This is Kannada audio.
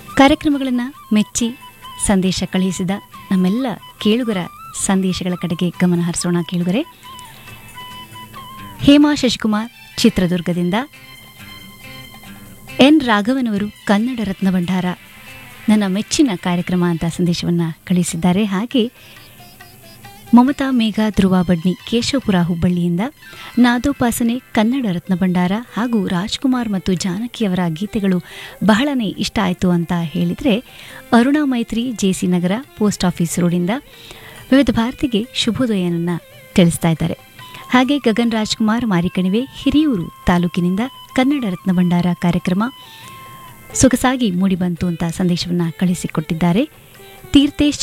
ಕಾರ್ಯಕ್ರಮಗಳನ್ನು ಮೆಚ್ಚಿ ಸಂದೇಶ ಕಳುಹಿಸಿದ ನಮ್ಮೆಲ್ಲ ಕೇಳುಗರ ಸಂದೇಶಗಳ ಕಡೆಗೆ ಗಮನ ಹರಿಸೋಣ ಕೇಳುಗರೆ ಹೇಮಾ ಶಶಿಕುಮಾರ್ ಚಿತ್ರದುರ್ಗದಿಂದ ಎನ್ ರಾಘವನ್ ಅವರು ಕನ್ನಡ ರತ್ನ ಭಂಡಾರ ನನ್ನ ಮೆಚ್ಚಿನ ಕಾರ್ಯಕ್ರಮ ಅಂತ ಸಂದೇಶವನ್ನು ಕಳಿಸಿದ್ದಾರೆ ಹಾಗೆ ಮಮತಾ ಮೇಘ ಧ್ರುವ ಬಡ್ನಿ ಕೇಶವಪುರ ಹುಬ್ಬಳ್ಳಿಯಿಂದ ನಾದೋಪಾಸನೆ ಕನ್ನಡ ರತ್ನ ಭಂಡಾರ ಹಾಗೂ ರಾಜ್ಕುಮಾರ್ ಮತ್ತು ಜಾನಕಿಯವರ ಗೀತೆಗಳು ಬಹಳನೇ ಇಷ್ಟ ಆಯಿತು ಅಂತ ಹೇಳಿದರೆ ಅರುಣಾ ಮೈತ್ರಿ ಜೆಸಿ ನಗರ ಪೋಸ್ಟ್ ಆಫೀಸ್ ರೋಡಿಂದ ವಿವಿಧ ಭಾರತಿಗೆ ಶುಭೋದಯನನ್ನು ತಿಳಿಸ್ತಾ ಇದ್ದಾರೆ ಹಾಗೆ ಗಗನ್ ರಾಜ್ಕುಮಾರ್ ಮಾರಿಕಣಿವೆ ಹಿರಿಯೂರು ತಾಲೂಕಿನಿಂದ ಕನ್ನಡ ರತ್ನ ಭಂಡಾರ ಕಾರ್ಯಕ್ರಮ ಸೊಗಸಾಗಿ ಮೂಡಿಬಂತು ಅಂತ ಸಂದೇಶವನ್ನು ಕಳಿಸಿಕೊಟ್ಟಿದ್ದಾರೆ ತೀರ್ಥೇಶ್